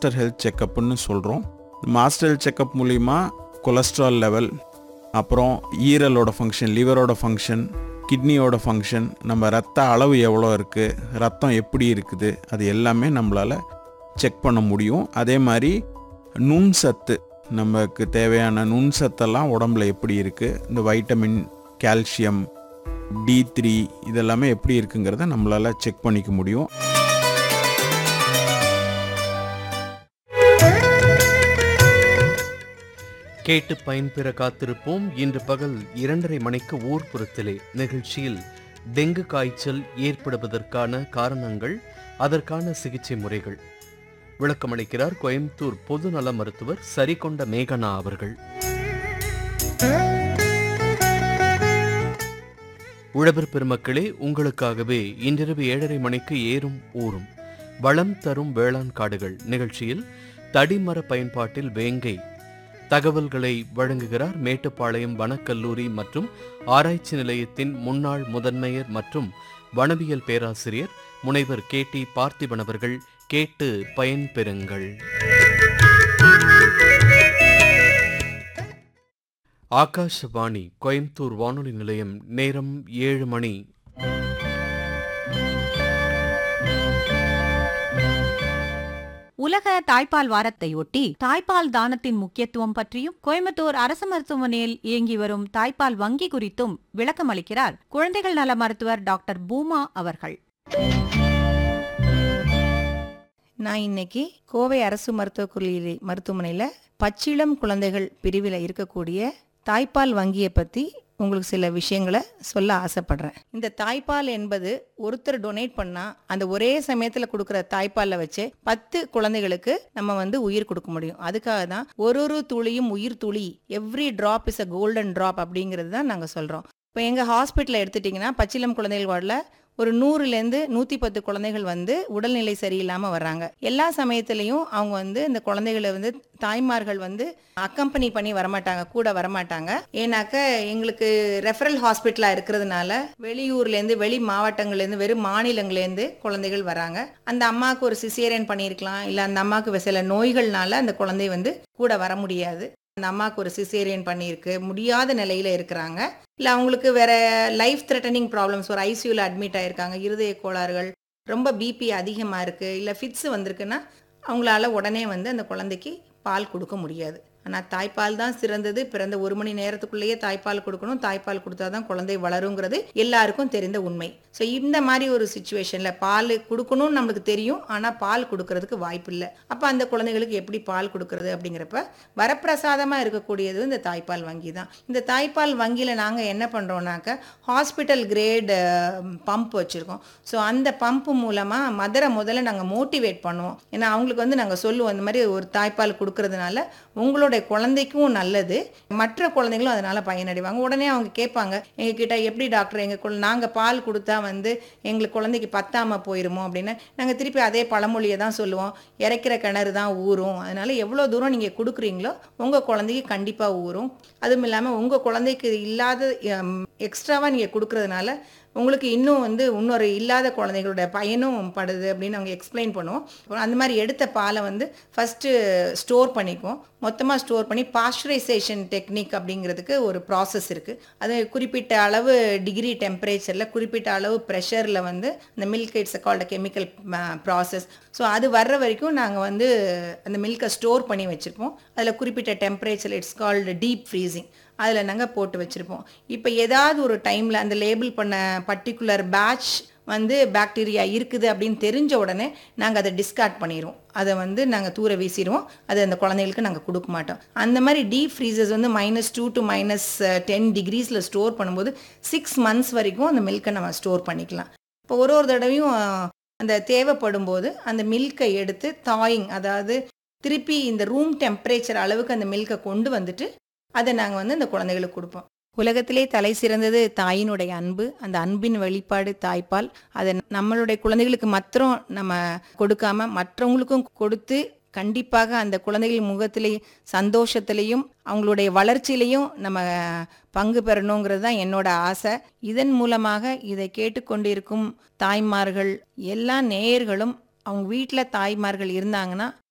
master health செக்கப்னு சொல்கிறோம் master health checkup மூலிமா கொலஸ்ட்ரால் லெவல் அப்புறம் ஈரலோட ஃபங்க்ஷன் லிவரோட ஃபங்க்ஷன் கிட்னியோட ஃபங்க்ஷன் நம்ம ரத்த அளவு எவ்வளோ இருக்குது ரத்தம் எப்படி இருக்குது அது எல்லாமே நம்மளால் செக் பண்ண முடியும் அதே மாதிரி நுண் சத்து நமக்கு தேவையான நுண் சத்தெல்லாம் உடம்புல எப்படி இருக்குது இந்த வைட்டமின் கால்சியம் டி த்ரீ இதெல்லாமே எப்படி இருக்குங்கிறத நம்மளால் செக் பண்ணிக்க முடியும் கேட்டு பயன்பெற காத்திருப்போம் இன்று பகல் இரண்டரை மணிக்கு ஊர்ப்புறத்திலே நிகழ்ச்சியில் டெங்கு காய்ச்சல் ஏற்படுவதற்கான காரணங்கள் அதற்கான சிகிச்சை முறைகள் விளக்கமளிக்கிறார் கோயம்புத்தூர் பொது நல மருத்துவர் சரிகொண்ட மேகனா அவர்கள் உழவர் பெருமக்களே உங்களுக்காகவே இன்றிரவு ஏழரை மணிக்கு ஏறும் ஊறும் வளம் தரும் வேளாண் காடுகள் நிகழ்ச்சியில் தடிமர பயன்பாட்டில் வேங்கை தகவல்களை வழங்குகிறார் மேட்டுப்பாளையம் வனக்கல்லூரி மற்றும் ஆராய்ச்சி நிலையத்தின் முன்னாள் முதன்மையர் மற்றும் வனவியல் பேராசிரியர் முனைவர் கே டி பார்த்திபன் அவர்கள் கேட்டு பயன்பெறுங்கள் ஆகாஷவாணி கோயம்புத்தூர் வானொலி நிலையம் நேரம் ஏழு மணி உலக தாய்ப்பால் வாரத்தையொட்டி தாய்ப்பால் தானத்தின் முக்கியத்துவம் பற்றியும் கோயம்புத்தூர் அரசு மருத்துவமனையில் இயங்கி வரும் தாய்ப்பால் வங்கி குறித்தும் விளக்கமளிக்கிறார் குழந்தைகள் நல மருத்துவர் டாக்டர் பூமா அவர்கள் நான் இன்னைக்கு கோவை அரசு மருத்துவக் கல்லூரி மருத்துவமனையில் பச்சிளம் குழந்தைகள் பிரிவில் இருக்கக்கூடிய தாய்ப்பால் வங்கியை பற்றி உங்களுக்கு சில விஷயங்களை சொல்ல ஆசைப்படுறேன் இந்த தாய்ப்பால் என்பது ஒருத்தர் டொனேட் பண்ணால் அந்த ஒரே சமயத்தில் கொடுக்குற தாய்ப்பாலில் வச்சு பத்து குழந்தைகளுக்கு நம்ம வந்து உயிர் கொடுக்க முடியும் அதுக்காக தான் ஒரு ஒரு துளியும் உயிர் துளி every drop is a golden drop அப்படிங்கிறது தான் நாங்கள் சொல்கிறோம் இப்போ எங்கள் ஹாஸ்பிட்டலில் எடுத்துட்டிங்கன்னா பச்சிளம் குழந்தைகள் வார்டில் ஒரு நூறுலேருந்து நூற்றி பத்து குழந்தைகள் வந்து உடல்நிலை சரியில்லாமல் வர்றாங்க எல்லா சமயத்துலேயும் அவங்க வந்து இந்த குழந்தைகளை வந்து தாய்மார்கள் வந்து அக்கம்பனி பண்ணி வரமாட்டாங்க கூட வரமாட்டாங்க ஏன்னாக்க எங்களுக்கு ரெஃபரல் ஹாஸ்பிட்டலாக இருக்கிறதுனால வெளியூர்லேருந்து வெளி மாவட்டங்கள்லேருந்து வெறும் மாநிலங்கள்லேருந்து குழந்தைகள் வராங்க அந்த அம்மாவுக்கு ஒரு சிசேரியன் பண்ணியிருக்கலாம் இல்லை அந்த அம்மாவுக்கு சில நோய்கள்னால அந்த குழந்தை வந்து கூட வர முடியாது அந்த அம்மாவுக்கு ஒரு சிசேரியன் பண்ணியிருக்கு முடியாத நிலையில இருக்கிறாங்க இல்லை அவங்களுக்கு வேற லைஃப் த்ரெட்டனிங் ப்ராப்ளம்ஸ் ஒரு ஐசியூவில் அட்மிட் ஆயிருக்காங்க இருதய கோளாறுகள் ரொம்ப பிபி அதிகமாக இருக்குது இல்லை ஃபிட்ஸ் வந்திருக்குன்னா அவங்களால உடனே வந்து அந்த குழந்தைக்கு பால் கொடுக்க முடியாது ஆனால் தாய்ப்பால் தான் சிறந்தது பிறந்த ஒரு மணி நேரத்துக்குள்ளேயே தாய்ப்பால் கொடுக்கணும் தாய்ப்பால் கொடுத்தா தான் குழந்தை வளருங்கிறது எல்லாருக்கும் தெரிந்த உண்மை ஸோ இந்த மாதிரி ஒரு சுச்சுவேஷனில் பால் கொடுக்கணும்னு நம்மளுக்கு தெரியும் ஆனால் பால் கொடுக்கறதுக்கு வாய்ப்பு இல்லை அப்போ அந்த குழந்தைகளுக்கு எப்படி பால் கொடுக்கறது அப்படிங்கிறப்ப வரப்பிரசாதமாக இருக்கக்கூடியது இந்த தாய்ப்பால் வங்கி தான் இந்த தாய்ப்பால் வங்கியில் நாங்கள் என்ன பண்ணுறோம்னாக்க ஹாஸ்பிட்டல் கிரேட் பம்ப் வச்சுருக்கோம் ஸோ அந்த பம்ப் மூலமாக மதரை முதல்ல நாங்கள் மோட்டிவேட் பண்ணுவோம் ஏன்னா அவங்களுக்கு வந்து நாங்கள் சொல்லுவோம் இந்த மாதிரி ஒரு தாய்ப்பால் கொடுக்கறதுனால உங்களுடைய குழந்தைக்கும் நல்லது மற்ற குழந்தைங்களும் அதனால் பயனடைவாங்க உடனே அவங்க கேட்பாங்க எங்ககிட்ட எப்படி டாக்டர் எங்கள் நாங்கள் பால் கொடுத்தா வந்து எங்களுக்கு குழந்தைக்கு பத்தாமல் போயிருமோ அப்படின்னு நாங்கள் திருப்பி அதே பழமொழியை தான் சொல்லுவோம் இறைக்கிற கிணறு தான் ஊறும் அதனால் எவ்வளோ தூரம் நீங்கள் கொடுக்குறீங்களோ உங்கள் குழந்தைக்கு கண்டிப்பாக ஊறும் அதுவும் இல்லாமல் உங்கள் குழந்தைக்கு இல்லாத எக்ஸ்ட்ராவாக நீங்கள் கொடுக்கறதுனால உங்களுக்கு இன்னும் வந்து இன்னொரு இல்லாத குழந்தைகளோட பயனும் படுது அப்படின்னு அவங்க எக்ஸ்பிளைன் பண்ணுவோம் அப்புறம் அந்த மாதிரி எடுத்த பாலை வந்து ஃபஸ்ட்டு ஸ்டோர் பண்ணிக்குவோம் மொத்தமாக ஸ்டோர் பண்ணி பாஸ்டரைசேஷன் டெக்னிக் அப்படிங்கிறதுக்கு ஒரு ப்ராசஸ் இருக்குது அது குறிப்பிட்ட அளவு டிகிரி டெம்பரேச்சரில் குறிப்பிட்ட அளவு ப்ரெஷரில் வந்து இந்த milk it's called chemical process so அது வர்ற வரைக்கும் நாங்கள் வந்து அந்த மில்கை ஸ்டோர் பண்ணி வச்சுருப்போம் அதில் குறிப்பிட்ட temperature it's called deep freezing அதில் நாங்கள் போட்டு வச்சுருப்போம் இப்போ ஏதாவது ஒரு டைமில் அந்த லேபிள் பண்ண பர்டிகுலர் பேட்ச் வந்து பாக்டீரியா இருக்குது அப்படின்னு தெரிஞ்ச உடனே நாங்கள் அதை டிஸ்கார்ட் பண்ணிடுவோம் அதை வந்து நாங்கள் தூர வீசிடுவோம் அது அந்த குழந்தைகளுக்கு நாங்கள் கொடுக்க மாட்டோம் அந்த மாதிரி டீப் ஃப்ரீசர்ஸ் வந்து minus two to minus ten டிகிரீஸில் ஸ்டோர் பண்ணும்போது சிக்ஸ் மந்த்ஸ் வரைக்கும் அந்த மில்கை நம்ம ஸ்டோர் பண்ணிக்கலாம் இப்போ ஒரு ஒரு தடவையும் அந்த தேவைப்படும் போது அந்த மில்கை எடுத்து தாயிங் அதாவது திருப்பி இந்த ரூம் டெம்பரேச்சர் அளவுக்கு அந்த மில்கை கொண்டு வந்துட்டு அதை நாங்கள் வந்து அந்த குழந்தைகளுக்கு கொடுப்போம் உலகத்திலே தலை சிறந்தது தாயினுடைய அன்பு அந்த அன்பின் வெளிப்பாடு தாய்ப்பால் அதை நம்மளுடைய குழந்தைகளுக்கு மாத்திரம் நம்ம கொடுக்காம மற்றவங்களுக்கும் கொடுத்து கண்டிப்பாக அந்த குழந்தைகள் முகத்திலே சந்தோஷத்திலையும் அவங்களுடைய வளர்ச்சியிலையும் நம்ம பங்கு பெறணுங்கிறது தான் என்னோட ஆசை இதன் மூலமாக இதை கேட்டுக்கொண்டிருக்கும் தாய்மார்கள் எல்லா நேயர்களும் அவங்க வீட்டில் தாய்மார்கள் இருந்தாங்கன்னா